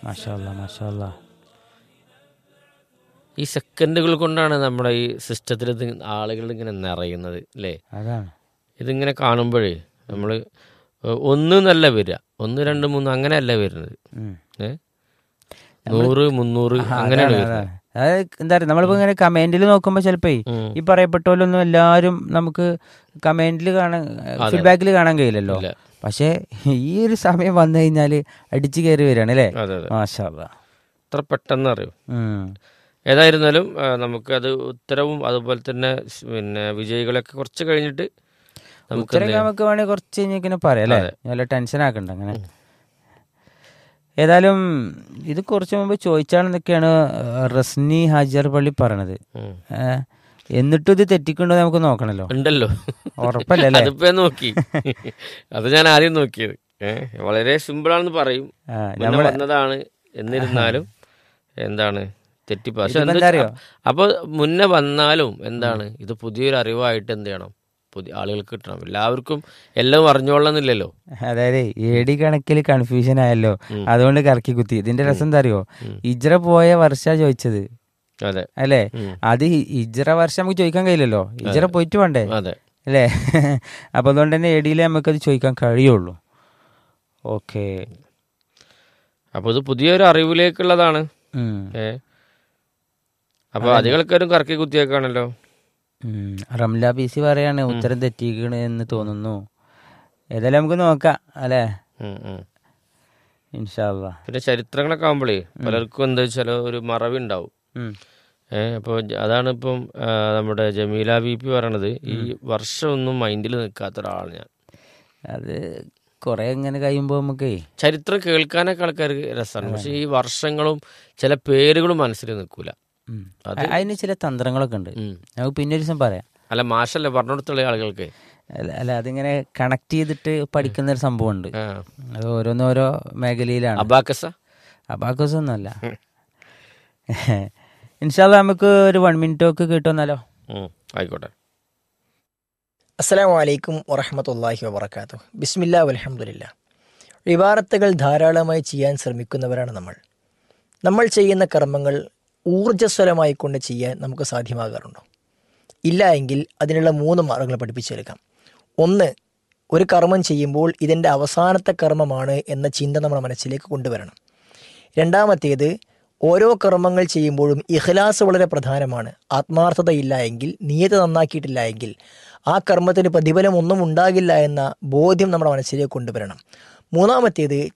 മാഷാല്ല മാഷാല്ല ഈ സെക്കൻഡുകൾ കൊണ്ടാണ് നമ്മുടെ ഈ സിസ്റ്റത്തിൽ ഇത് ആളുകൾ ഇങ്ങനെ നിറയുന്നത് അല്ലേ അതാണ് ഇതിങ്ങനെ കാണുമ്പോഴേ നമ്മൾ ഒന്ന് എന്നല്ല വരിക ഒന്ന് രണ്ട് മൂന്ന് അങ്ങനെയല്ല വരുന്നത് ഉം. ഏ നൂറ് മുന്നൂറ് അങ്ങനെയാണ് അതാണ്, വരുന്നത് അതാണ്. അതായത് എന്താ പറയുക നമ്മളിപ്പോ ഇങ്ങനെ കമന്റിൽ നോക്കുമ്പോൾ ചിലപ്പോ ഉം. ഈ പറയപ്പെട്ടോലൊന്നും എല്ലാവരും നമുക്ക് കമന്റിൽ കാണാൻ ഫീഡ്ബാക്കിൽ കാണാൻ കഴിയില്ലല്ലോ ഇല്ല. പക്ഷേ ഈ ഒരു സമയം വന്നു കഴിഞ്ഞാൽ അടിച്ചു കയറി വരികയാണ് അല്ലേ അതെ അതെ മാഷാല്ല അത്ര പെട്ടെന്ന് അറിയും ഏതായിരുന്നാലും ആ, നമുക്കത് ഉത്തരവും അതുപോലെ തന്നെ സ് പിന്നെ വിജയികളൊക്കെ കുറച്ച് കഴിഞ്ഞിട്ട് നമുക്ക് എന്ത് ഉത്തരം ചെയ്യാം? നമുക്ക് വേണമെങ്കിൽ കുറച്ച് കഴിഞ്ഞിങ്ങനെ പറയാം അല്ലേ അതെ. നല്ല ടെൻഷൻ ആക്കണ്ട അങ്ങനെ ഏതായാലും ഇത് കുറച്ച് മുമ്പ് ചോദിച്ചാണെന്നൊക്കെയാണ് റസ്നി ഹാജർ പള്ളി പറയണത് ഉം. ഏ, എന്നിട്ടും ഇത് തെറ്റിക്കുണ്ടോ നമുക്ക് നോക്കണല്ലോ ഉണ്ടല്ലോ ഉറപ്പല്ലേ അല്ലേ അതിപ്പോ ഞാൻ നോക്കി അത് ഞാൻ ആദ്യം നോക്കിയത് ഏഹ് വളരെ സിമ്പിളാണെന്ന് പറയും ആ, മുന്നേ നമ്മള് വന്നതാണ് എന്നിരുന്നാലും എന്താണ് തെറ്റിപ്പോ പക്ഷെ ഇതിപ്പോ എന്താ എന്താ അറിയോ? അപ്പൊ മുന്നേ വന്നാലും എന്താണ് ഇത് പുതിയൊരു അറിവായിട്ട് എന്ത് ചെയ്യണം പുതിയ ആളുകൾക്ക് കിട്ടണം എല്ലാവർക്കും എല്ലാം അറിഞ്ഞോളന്നില്ലല്ലോ അതായത് ഏടി കണക്കിൽ കൺഫ്യൂഷൻ ആയല്ലോ ഉം. അതുകൊണ്ട് കറക്കി കുത്തി ഇതിന്റെ രസം എന്താ അറിയോ ഉം. ഇജ്ര പോയ വർഷ ചോദിച്ചത് അതെ അല്ലേ ഉം. അത് ഇ- ഇജ്ര വർഷം നമുക്ക് ചോദിക്കാൻ കഴിയില്ലല്ലോ ഇജ്ര പോയിട്ട് വേണ്ടേ അതെ അല്ലേ അപ്പൊ അതുകൊണ്ട് തന്നെ എടിയിൽ നമുക്കത് ചോദിക്കാൻ കഴിയുള്ളൂ ഓക്കെ അപ്പൊ ഇത് പുതിയൊരു അറിവിലേക്കുള്ളതാണ് ഏ അപ്പൊ അധികൾക്കാരും കറക്കി കുത്തിയേക്കാണല്ലോ റംല പി സി പറയാണ് ഉത്തരം തെറ്റിക്കണ് എന്ന് തോന്നുന്നു ഏതായാലും നമുക്ക് നോക്കാം അല്ലേ ഉം, ഉം. ഇൻഷാല്ല പിന്നെ ചരിത്രങ്ങളൊക്കെ ആകുമ്പോഴേ പലർക്കും എന്താ വെച്ചാൽ ഒരു മറവി ഉണ്ടാവും ഏഹ് അപ്പോൾ അതാണ് ഇപ്പം ആ, നമ്മുടെ ജമീല ബി പി പറയണത് ഈ വർഷമൊന്നും മൈൻഡിൽ നിൽക്കാത്ത ഒരാളാണ് ഞാൻ അത് കുറെ ഇങ്ങനെ കഴിയുമ്പോ നമുക്കേ ചരിത്രം കേൾക്കാനൊക്കെ ആൾക്കാർക്ക് രസമാണ് പക്ഷെ ഈ വർഷങ്ങളും ചില പേരുകളും മനസ്സിൽ നിൽക്കൂല ഉം. അത് അതിന് ചില തന്ത്രങ്ങളൊക്കെ ഉണ്ട് ഉം. നമുക്ക് പിന്നെ ഒരു ദിവസം പറയാം അല്ല മാഷല്ലേ പറഞ്ഞെടുത്തുള്ള ആളുകൾക്ക് അല്ല അല്ല അതിങ്ങനെ കണക്ട് ചെയ്തിട്ട് പഠിക്കുന്ന ഒരു സംഭവം ഉണ്ട് ആ. അത് ഓരോന്നോരോ മേഖലയിലാണ് അബാക്കസ അബാക്കസ് ഒന്നുമല്ല ഇൻഷാല്ല നമുക്ക് ഒരു വൺ മിനിറ്റ് ഒക്കെ കിട്ടുമെന്നാലോ ഉം, ആയിക്കോട്ടെ അസ്സലാമു അലൈക്കും വറഹമത്തല്ലാഹി വബർക്കാത്തു ബിസ്മില്ലാ വലഹമുല്ല വിവാരത്തുകൾ ധാരാളമായി ചെയ്യാൻ ശ്രമിക്കുന്നവരാണ് നമ്മൾ നമ്മൾ ചെയ്യുന്ന കർമ്മങ്ങൾ ഊർജ്ജസ്വലമായി കൊണ്ട് ചെയ്യാൻ നമുക്ക് സാധ്യമാകാറുണ്ടോ ഇല്ല എങ്കിൽ അതിനുള്ള മൂന്ന് മാർഗങ്ങൾ പഠിപ്പിച്ചെടുക്കാം ഒന്ന് ഒരു കർമ്മം ചെയ്യുമ്പോൾ ഇതിൻ്റെ അവസാനത്തെ കർമ്മമാണ് എന്ന ചിന്ത നമ്മുടെ മനസ്സിലേക്ക് കൊണ്ടുവരണം രണ്ടാമത്തേത് ഓരോ കർമ്മങ്ങൾ ചെയ്യുമ്പോഴും ഇഖ്ലാസ് വളരെ പ്രധാനമാണ് ആത്മാർത്ഥതയില്ല എങ്കിൽ നിയത നന്നാക്കിയിട്ടില്ല എങ്കിൽ ആ കർമ്മത്തിന് പ്രതിഫലം ഒന്നും ഉണ്ടാകില്ല എന്ന ബോധ്യം നമ്മുടെ മനസ്സിലേക്ക് കൊണ്ടുവരണം മൂന്നാമത്തേത്